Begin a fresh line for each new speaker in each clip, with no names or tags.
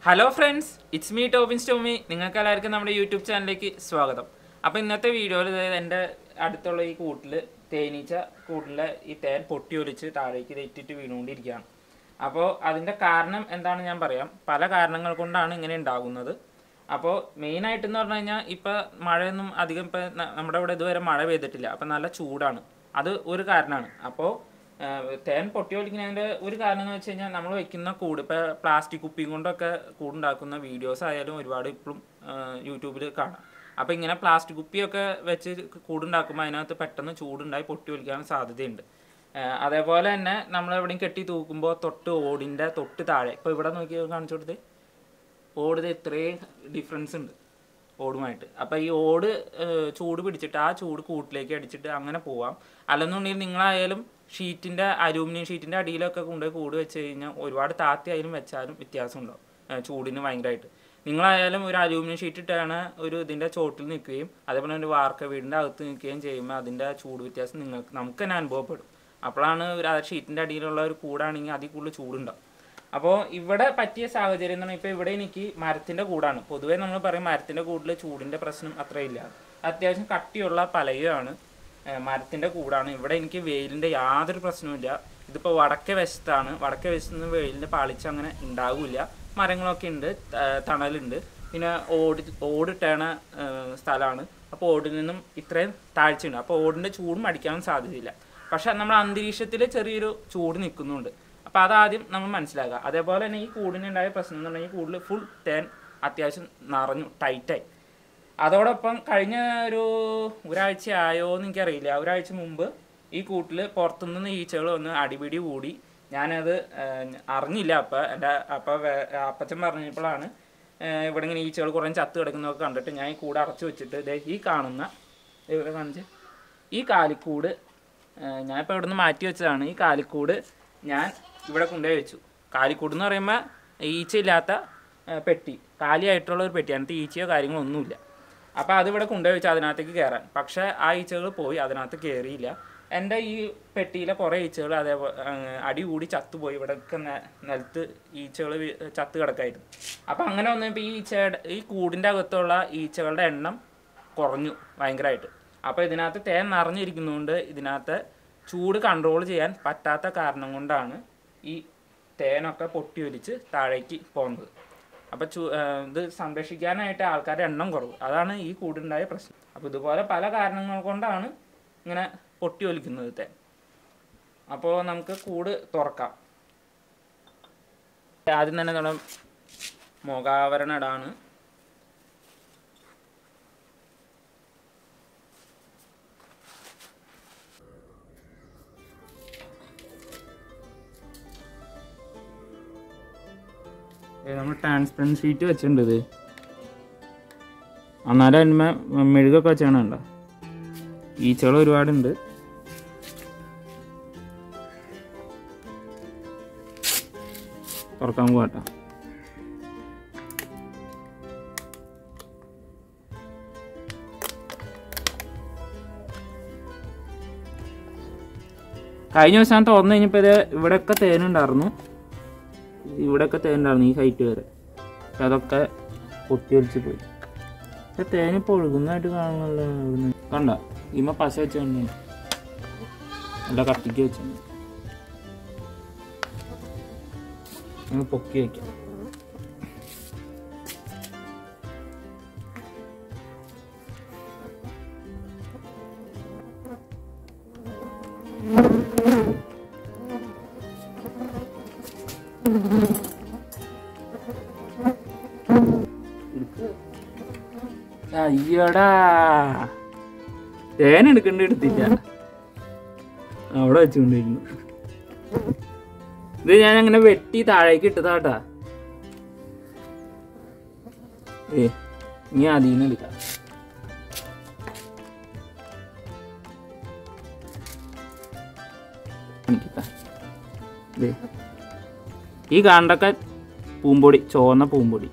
Hello friends it's me Tobin Stormy നിങ്ങൾക്ക് എല്ലാവർക്കും നമ്മുടെ യൂട്യൂബ് ചാനലിലേക്ക് സ്വാഗതം അപ്പോൾ ഇന്നത്തെ വീഡിയോയിൽ എൻ്റെ അടുത്തുള്ള ഈ കൂട്ടിൽ തേനീച്ച കൂട്ടിലെ ഈ തേൻ പൊട്ടി ഒലിച്ച് താഴേക്ക് തെറ്റിട്ട് വീണുകൊണ്ടിരിക്കുകയാണ് അപ്പോൾ അതിൻ്റെ കാരണം എന്താണെന്ന് ഞാൻ പറയാം പല കാരണങ്ങൾ കൊണ്ടാണ് ഇങ്ങനെ ഉണ്ടാകുന്നത് അപ്പോൾ മെയിനായിട്ടെന്ന് പറഞ്ഞു കഴിഞ്ഞാൽ ഇപ്പോൾ മഴയൊന്നും അധികം ഇപ്പോൾ നമ്മുടെ ഇവിടെ ഇതുവരെ മഴ പെയ്തിട്ടില്ല അപ്പോൾ നല്ല ചൂടാണ് അത് ഒരു കാരണമാണ് അപ്പോൾ ആഹ് തേൻ പൊട്ടി ഒലിക്കുന്നതിൻ്റെ ഒരു കാരണം എന്ന് വെച്ച് കഴിഞ്ഞാൽ നമ്മൾ വെക്കുന്ന കൂട് ഇപ്പോൾ പ്ലാസ്റ്റിക് കുപ്പിയും കൊണ്ടൊക്കെ കൂടുണ്ടാക്കുന്ന വീഡിയോസ് ആയാലും ഒരുപാട് ഇപ്പോഴും യൂട്യൂബിൽ കാണാം അപ്പോൾ ഇങ്ങനെ പ്ലാസ്റ്റിക് കുപ്പിയൊക്കെ വെച്ച് കൂടുണ്ടാക്കുമ്പോൾ അതിനകത്ത് പെട്ടെന്ന് ചൂടുണ്ടായി പൊട്ടി ഒലിക്കാൻ സാധ്യതയുണ്ട് ആഹ് അതേപോലെ തന്നെ നമ്മൾ എവിടെയും കെട്ടി തൂക്കുമ്പോൾ തൊട്ട് ഓടിൻ്റെ തൊട്ട് താഴെ ഇപ്പോൾ ഇവിടെ നോക്കി കാണിച്ചു കൊടുത്ത് ഓട് ഇത്രയും ഡിഫറൻസ് ഉണ്ട് ഓടുമായിട്ട് അപ്പം ഈ ഓട് ഏഹ്, ചൂട് പിടിച്ചിട്ട് ആ ചൂട് കൂട്ടിലേക്ക് അടിച്ചിട്ട് അങ്ങനെ പോവാം അല്ലെന്നുണ്ടെങ്കിൽ നിങ്ങളായാലും ഷീറ്റിൻ്റെ അലൂമിനിയം ഷീറ്റിൻ്റെ അടിയിലൊക്കെ കൊണ്ടുപോയി കൂട് വെച്ച് കഴിഞ്ഞാൽ ഒരുപാട് താത്തി ആയാലും വെച്ചാലും വ്യത്യാസം ഉണ്ടാവും ഏഹ്, ചൂടിന് ഭയങ്കരമായിട്ട് നിങ്ങളായാലും ഒരു അലൂമിനിയം ഷീറ്റ് ഇട്ടാണ് ഒരു ഇതിൻ്റെ ചോട്ടിൽ നിൽക്കുകയും അതേപോലെ ഒരു വാർക്ക വീടിൻ്റെ അകത്ത് നിൽക്കുകയും ചെയ്യുമ്പോൾ അതിൻ്റെ ചൂട് വ്യത്യാസം നിങ്ങൾക്ക് നമുക്ക് തന്നെ അനുഭവപ്പെടും അപ്പോഴാണ് ഒരു ആ ഷീറ്റിൻ്റെ അടിയിലുള്ള ഒരു കൂടാണെങ്കിൽ അതിൽ കൂടുതൽ ചൂടുണ്ടാവും അപ്പോൾ ഇവിടെ പറ്റിയ സാഹചര്യം എന്ന് പറഞ്ഞാൽ ഇപ്പോൾ ഇവിടെ എനിക്ക് മരത്തിൻ്റെ കൂടാണ് പൊതുവേ നമ്മൾ പറയും മരത്തിൻ്റെ കൂടിൽ ചൂടിൻ്റെ പ്രശ്നം അത്രയില്ല അത്യാവശ്യം കട്ടിയുള്ള പലകയാണ് മരത്തിൻ്റെ കൂടാണ് ഇവിടെ എനിക്ക് വെയിലിൻ്റെ യാതൊരു പ്രശ്നവുമില്ല ഇതിപ്പോൾ വടക്കേ വശത്താണ് വടക്കേ വശത്ത് നിന്ന് വെയിലിൻ്റെ പാളിച്ച അങ്ങനെ ഉണ്ടാവില്ല മരങ്ങളൊക്കെ ഉണ്ട് ത- തണലുണ്ട് പിന്നെ ഓടി ഓടിട്ടേണ സ്ഥലമാണ് അപ്പോൾ ഓടിൽ നിന്നും ഇത്രയും താഴ്ചയുണ്ട് അപ്പോൾ ഓടിൻ്റെ ചൂടും അടിക്കാൻ സാധ്യതയില്ല പക്ഷെ നമ്മുടെ അന്തരീക്ഷത്തിൽ ചെറിയൊരു ചൂട് നിൽക്കുന്നുണ്ട് അപ്പോൾ അതാദ്യം നമ്മൾ മനസ്സിലാക്കുക അതേപോലെ തന്നെ ഈ കൂടിനുണ്ടായ പ്രശ്നം എന്ന് പറഞ്ഞാൽ ഈ കൂടിൽ ഫുൾ തേൻ അത്യാവശ്യം നിറഞ്ഞു ടൈറ്റായി അതോടൊപ്പം കഴിഞ്ഞ ഒരു ഒരാഴ്ച ആയോ എന്ന് എനിക്കറിയില്ല ഒരാഴ്ച മുമ്പ് ഈ കൂട്ടിൽ പുറത്തുനിന്ന് ഈച്ചകൾ വന്ന് അടിപിടി കൂടി ഞാനത് ഏഹ്, അറിഞ്ഞില്ല അപ്പം എൻ്റെ അപ്പം അപ്പച്ചൻ പറഞ്ഞപ്പോഴാണ് ഏഹ്, ഇവിടെ ഇങ്ങനെ ഈച്ചകൾ കുറേ ചത്ത് കിടക്കുന്നതൊക്കെ കണ്ടിട്ട് ഞാൻ ഈ കൂട് അടച്ചു വെച്ചിട്ട് ദേ ഈ കാണുന്ന ഇവിടെ കാണിച്ച് ഈ കാലിക്കൂട് ഏഹ്, ഞാൻ ഇപ്പോൾ ഇവിടുന്ന് മാറ്റി വെച്ചതാണ് ഈ കാലിക്കൂട് ഞാൻ ഇവിടെ കൊണ്ടുപോയി വെച്ചു കാലിക്കൂട് എന്ന് പറയുമ്പോൾ ഈച്ചയില്ലാത്ത ഏഹ്, പെട്ടി കാലിയായിട്ടുള്ള ഒരു പെട്ടി അതിനകത്ത് ഈച്ചയോ കാര്യങ്ങളോ ഒന്നുമില്ല അപ്പോൾ അതിവിടെ കൊണ്ടുപോയി വെച്ച് അതിനകത്തേക്ക് കയറാൻ പക്ഷേ ആ ഈച്ചകൾ പോയി അതിനകത്ത് കയറിയില്ല എൻ്റെ ഈ പെട്ടിയിലെ കുറേ ഈച്ചകൾ അതേപോലെ ഏഹ്, അടി കൂടി ചത്തുപോയി ഇവിടെയൊക്കെ നെ- നിലത്ത് ഈച്ചകൾ ചത്ത് കിടക്കായിരുന്നു അപ്പോൾ അങ്ങനെ വന്നപ്പോൾ ഈ ഈച്ചയുടെ ഈ കൂടിൻ്റെ അകത്തുള്ള ഈച്ചകളുടെ എണ്ണം കുറഞ്ഞു ഭയങ്കരമായിട്ട് അപ്പോൾ ഇതിനകത്ത് തേൻ നിറഞ്ഞിരിക്കുന്നതുകൊണ്ട് ഇതിനകത്ത് ചൂട് കൺട്രോൾ ചെയ്യാൻ പറ്റാത്ത കാരണം കൊണ്ടാണ് ഈ തേനൊക്കെ പൊട്ടി ഒലിച്ച് താഴേക്ക് പോകുന്നത് അപ്പോൾ ചൂ ഏഹ് ഇത് സംരക്ഷിക്കാനായിട്ട് ആൾക്കാരുടെ എണ്ണം കുറവ് അതാണ് ഈ കൂടുണ്ടായ പ്രശ്നം അപ്പോൾ ഇതുപോലെ പല കാരണങ്ങൾ കൊണ്ടാണ് ഇങ്ങനെ പൊട്ടി ഒലിക്കുന്നത് തേൻ അപ്പോൾ നമുക്ക് കൂട് തുറക്കാം ആദ്യം തന്നെ നമ്മൾ മുഖാവരണം ഇടാണ് ഏ, നമ്മൾ ട്രാൻസ്പെറൻറ്റ് ഷീറ്റ് വെച്ചിട്ടുണ്ട് ഇത് എന്നാലും അതിന്മേ മെഴുകൊക്കെ വെച്ചാണ് ഈച്ചകൾ ഒരുപാടുണ്ട് തുറക്കാൻ പോകട്ടോ കഴിഞ്ഞ ദിവസം ഞാൻ തുറന്നു കഴിഞ്ഞപ്പോൾ ഇത് ഇവിടെയൊക്കെ തേനുണ്ടായിരുന്നു ഇവിടെയൊക്കെ തേനുണ്ടായിരുന്നു ഈ ഹൈറ്റ് വരെ പക്ഷെ അതൊക്കെ പൊട്ടി ഒലിച്ച് പോയി പക്ഷെ തേനിപ്പോൾ ഒഴുകുന്നതായിട്ട് കാണുന്നല്ലോ ഇവിടുന്ന് കണ്ട ഇമ്മ പശ വെച്ച് കണ്ടു നല്ല കട്ടിക്ക് വെച്ചു പൊക്കി വയ്ക്കാം അയ്യടാ തേൻ എടുക്കണ്ട എടുത്തില്ല അവിടെ വെച്ചുകൊണ്ടിരുന്നു ഇത് ഞാൻ അങ്ങനെ വെട്ടി താഴേക്ക് ഇട്ടതാട്ടാ ഏ നീ അതിന്ന് എടുക്കാം കാണിക്കട്ടാ. ദേ. ഈ കാണണ്ടൊക്കെ പൂമ്പൊടി ചുവന്ന പൂമ്പൊടി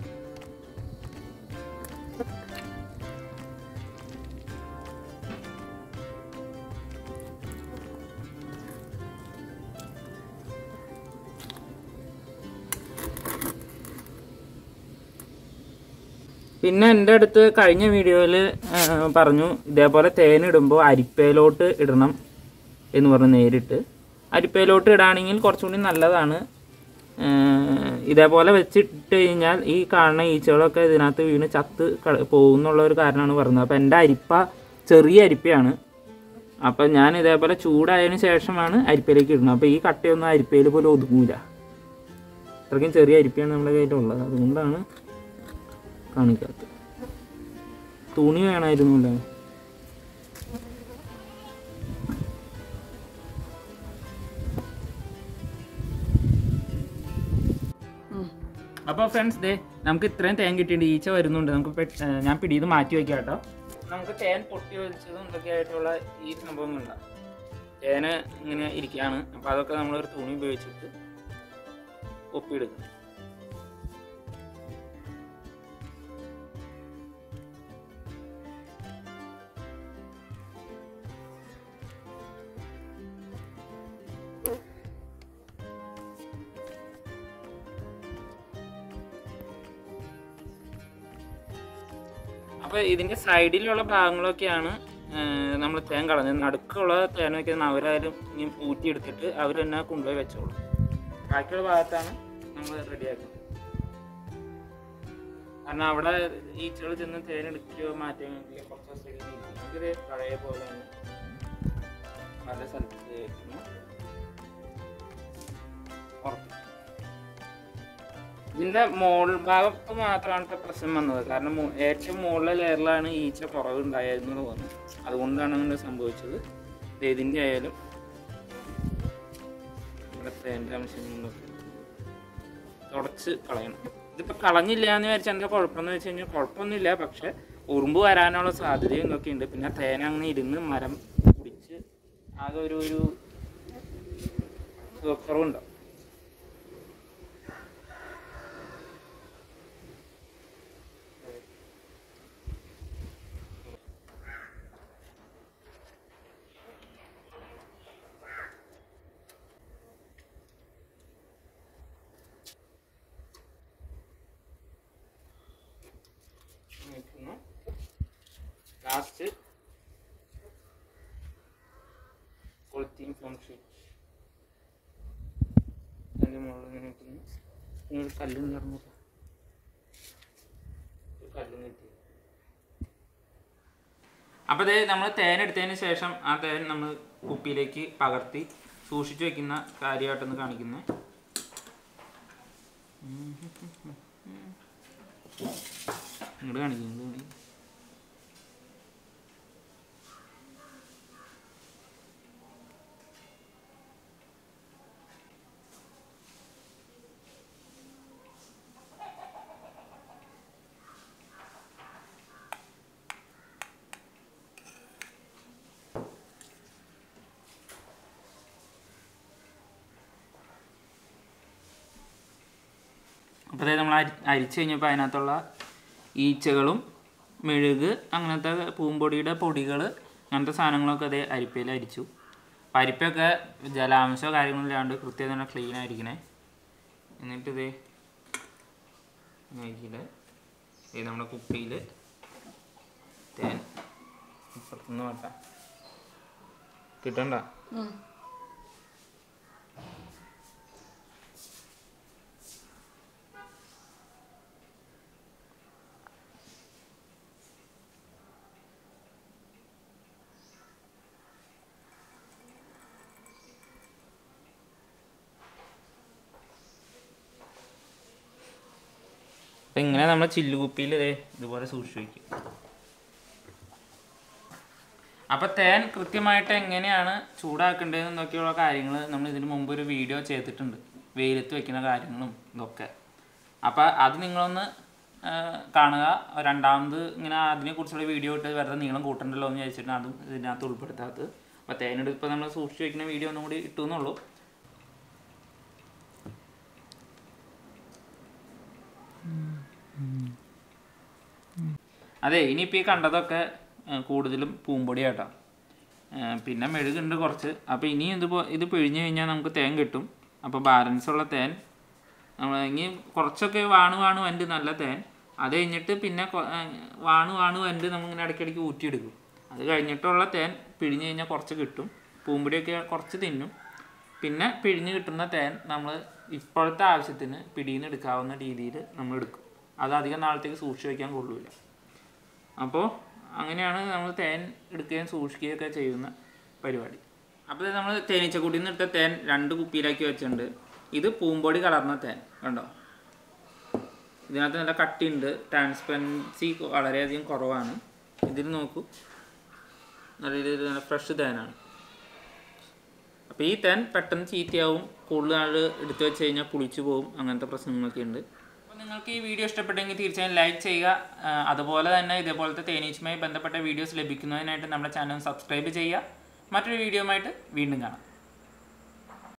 പിന്നെ എൻ്റെ അടുത്ത് കഴിഞ്ഞ വീഡിയോയിൽ പറഞ്ഞു ഇതേപോലെ തേൻ ഇടുമ്പോൾ അരിപ്പയിലോട്ട് ഇടണം എന്ന് പറഞ്ഞു നേരിട്ട് അരിപ്പയിലോട്ട് ഇടാണെങ്കിൽ കുറച്ചുകൂടി നല്ലതാണ് ഏഹ് ഇതേപോലെ വെച്ചിട്ട് കഴിഞ്ഞാൽ ഈ കാണുന്ന ഈച്ചകളൊക്കെ ഇതിനകത്ത് വീണ് ചത്ത് കള- പോകുന്നുള്ള ഒരു കാരണമാണ് പറഞ്ഞത് അപ്പം എൻ്റെ അരിപ്പ ചെറിയ അരിപ്പയാണ് അപ്പം ഞാൻ ഇതേപോലെ ചൂടായതിനു ശേഷമാണ് അരിപ്പയിലേക്ക് ഇടുന്നത് അപ്പോൾ ഈ കട്ടയൊന്നും അരിപ്പയിൽ പോലും ഒതുങ്ങൂല അത്രയ്ക്കും ചെറിയ അരിപ്പയാണ് നമ്മുടെ കയ്യിലുള്ളത് അതുകൊണ്ടാണ് കാണിക്കാത്തത് തുണി വേണമായിരുന്നല്ലോ അപ്പോൾ ഫ്രണ്ട്സ് ദേ നമുക്ക് ഇത്രയും തേൻ കിട്ടിയിട്ടുണ്ട് ഈച്ച വരുന്നുണ്ട് നമുക്ക് പെ- ഏർ ഞാൻ പിടിയത് മാറ്റി വയ്ക്കാം കേട്ടോ നമുക്ക് തേൻ പൊട്ടി വലിച്ചതും ഇതൊക്കെ ആയിട്ടുള്ള ഈ സംഭവങ്ങളുണ്ടാവും തേന് ഇങ്ങനെ ഇരിക്കുകയാണ് അപ്പോൾ അതൊക്കെ നമ്മളൊരു തുണി ഉപയോഗിച്ചിട്ട് ഒപ്പിയെടുക്കും അപ്പോൾ ഇതിൻ്റെ സൈഡിലുള്ള ഭാഗങ്ങളൊക്കെയാണ് നമ്മൾ തേൻ കളഞ്ഞത് നടുക്കുള്ള തേനൊക്കെ അവരായാലും ഇനി ഊറ്റിയെടുത്തിട്ട് അവർ തന്നെ കൊണ്ടുപോയി വെച്ചോളും ബാക്കിയുള്ള ഭാഗത്താണ് നമ്മൾ റെഡിയാക്കുന്നത് കാരണം അവിടെ ഈച്ചകൾ ചെന്ന് തേൻ എടുക്കുകയോ മാറ്റുകയോ കുറച്ച് ദിവസത്തേക്ക് ഇരിക്കും. ഇതൊരു പഴയ പോലെ തന്നെ പല സ്ഥലത്ത് വെക്കുന്നു. ഉറപ്പ് ഇതിന്റെ മോൾ ഭാഗത്ത് മാത്രമാണ് ഇപ്പൊ പ്രശ്നം വന്നത് കാരണം മു- ഏറ്റവും മുകളിലെ ലെയറിലാണ് ഈച്ച കുറവുണ്ടായിരുന്നു തോന്നുന്നു അതുകൊണ്ടാണ് അങ്ങനെ സംഭവിച്ചത് ഇത് ഇതിന്റെ ആയാലും ഇവിടെ തേൻ്റെ അംശങ്ങളൊക്കെ തുടച്ച് കളയണം ഇതിപ്പോ കളഞ്ഞില്ല എന്ന് വെച്ചാൽ എന്താ കുഴപ്പമെന്ന് വെച്ച് കഴിഞ്ഞാൽ കുഴപ്പമൊന്നുമില്ല പക്ഷെ ഉറുമ്പ് വരാനുള്ള സാധ്യതയും ഇതൊക്കെ ഉണ്ട് പിന്നെ തേന അങ്ങനെ ഇരുന്ന് മരം കുടിച്ച് ആകെ ഒരു ഒരു സുഖക്കുറവുണ്ടാവും നിൽക്കുന്നു ലാസ്റ്റ് കൊളുത്തിയും ഫോൺ ഷീറ്റ് അതിൻ്റെ മുകളിൽ ഇങ്ങനെ നിൽക്കുന്നു ഇനി ഒരു കല്ല് നിറഞ്ഞു ഒരു കല്ല് നിർത്തി അപ്പോൾ അതേ നമ്മൾ തേൻ എടുത്തതിന് ശേഷം ആ തേൻ നമ്മൾ കുപ്പിയിലേക്ക് പകർത്തി സൂക്ഷിച്ചു വെക്കുന്ന കാര്യമായിട്ടൊന്ന് കാണിക്കുന്നത് ഇങ്ങോട്ട് കാണിക്കും ഇങ്ങോട്ട് കാണിക്കും അപ്പോൾ അതായത് നമ്മൾ അരി അരിച്ച് കഴിഞ്ഞപ്പോൾ അതിനകത്തുള്ള ഈച്ചകളും മെഴുക് അങ്ങനത്തെ പൂമ്പൊടിയുടെ പൊടികൾ അങ്ങനത്തെ സാധനങ്ങളൊക്കെ അതേ അരിപ്പയിൽ അരിച്ചു അപ്പം അരിപ്പൊക്കെ ജലാംശമോ കാര്യങ്ങളില്ലാണ്ട് കൃത്യം തന്നെ ക്ലീൻ ആയിരിക്കണേ എന്നിട്ട് ഇതേ നോക്കിയിട്ട് ഇത് നമ്മുടെ കുപ്പിയിൽ തേൻ ഇപ്പുറത്തുനിന്ന് വേണ്ട കിട്ടണ്ട അപ്പം ഇങ്ങനെ നമ്മൾ ചില്ലുകുപ്പിയിൽ ഇതേ ഇതുപോലെ സൂക്ഷിച്ചു വയ്ക്കും അപ്പം തേൻ കൃത്യമായിട്ട് എങ്ങനെയാണ് ചൂടാക്കേണ്ടതെന്നൊക്കെയുള്ള കാര്യങ്ങൾ നമ്മൾ ഇതിന് മുമ്പ് ഒരു വീഡിയോ ചെയ്തിട്ടുണ്ട് വെയിലത്ത് വെക്കുന്ന കാര്യങ്ങളും ഇതൊക്കെ അപ്പം അത് നിങ്ങളൊന്ന് ആ, കാണുക രണ്ടാമത് ഇങ്ങനെ അതിനെക്കുറിച്ചുള്ള വീഡിയോ ഇട്ട് വെറുതെ നീളം കൂട്ടണ്ടല്ലോ എന്ന് വിചാരിച്ചിട്ട് അതും ഇതിനകത്ത് ഉൾപ്പെടുത്താത്തത് അപ്പോൾ തേനെടുപ്പ് നമ്മൾ സൂക്ഷിച്ച് വെക്കുന്ന വീഡിയോ ഒന്നും കൂടി ഇട്ടു എന്നുള്ളൂ അതെ ഇനിയിപ്പോൾ ഈ കണ്ടതൊക്കെ ആ, കൂടുതലും പൂമ്പൊടിയാട്ടോ ആ, പിന്നെ മെഴുകുണ്ട് കുറച്ച് അപ്പോൾ ഇനി ഇത് പോ- ഇത് പിഴിഞ്ഞ് കഴിഞ്ഞാൽ നമുക്ക് തേൻ കിട്ടും അപ്പോൾ ബാലൻസ് ഉള്ള തേൻ നമ്മൾ ഇനി കുറച്ചൊക്കെ വാണു വാണു ഉണ്ട് നല്ല തേൻ അത് കഴിഞ്ഞിട്ട് പിന്നെ കൊ- ആ, വാണു വാണു വന്നിട്ട് നമ്മളിങ്ങനെ ഇടയ്ക്കിടയ്ക്ക് ഊറ്റിയെടുക്കും അത് കഴിഞ്ഞിട്ടുള്ള തേൻ പിഴിഞ്ഞ് കഴിഞ്ഞാൽ കുറച്ച് കിട്ടും പൂമ്പൊടിയൊക്കെ കുറച്ച് തിന്നും പിന്നെ പിഴിഞ്ഞ് കിട്ടുന്ന തേൻ നമ്മൾ ഇപ്പോഴത്തെ ആവശ്യത്തിന് പിടിയിൽ നിന്ന് എടുക്കാവുന്ന രീതിയിൽ നമ്മൾ എടുക്കും അത് അധികം നാളത്തേക്ക് സൂക്ഷിച്ച് വയ്ക്കാൻ കൊള്ളില്ല അപ്പോൾ അങ്ങനെയാണ് നമ്മൾ തേൻ എടുക്കുകയും സൂക്ഷിക്കുകയൊക്കെ ചെയ്യുന്ന പരിപാടി അപ്പോൾ നമ്മൾ തേനീച്ചക്കൂട്ടിൽ നിന്ന് എടുത്ത തേൻ രണ്ട് കുപ്പിയിലാക്കി വെച്ചിട്ടുണ്ട് ഇത് പൂമ്പൊടി കലർന്ന തേൻ കണ്ടോ ഇതിനകത്ത് നല്ല കട്ടിയുണ്ട് ട്രാൻസ്പെറൻസി വളരെയധികം കുറവാണ് ഇതിൽ നോക്കൂ നല്ല രീതിയിൽ നല്ല ഫ്രഷ് തേനാണ് അപ്പോൾ ഈ തേൻ പെട്ടെന്ന് ചീത്തയാവും കൂടുതൽ നാൾ എടുത്തു വെച്ച് കഴിഞ്ഞാൽ പുളിച്ചു പോകും അങ്ങനത്തെ പ്രശ്നങ്ങളൊക്കെ ഉണ്ട് അപ്പോൾ നിങ്ങൾക്ക് ഈ വീഡിയോ ഇഷ്ടപ്പെട്ടെങ്കിൽ തീർച്ചയായും ലൈക്ക് ചെയ്യുക ആ, അതുപോലെ തന്നെ ഇതേപോലത്തെ തേനീച്ചയുമായി ബന്ധപ്പെട്ട വീഡിയോസ് ലഭിക്കുന്നതിനായിട്ട് നമ്മുടെ ചാനൽ സബ്സ്ക്രൈബ് ചെയ്യുക മറ്റൊരു വീഡിയോയുമായിട്ട് വീണ്ടും കാണാം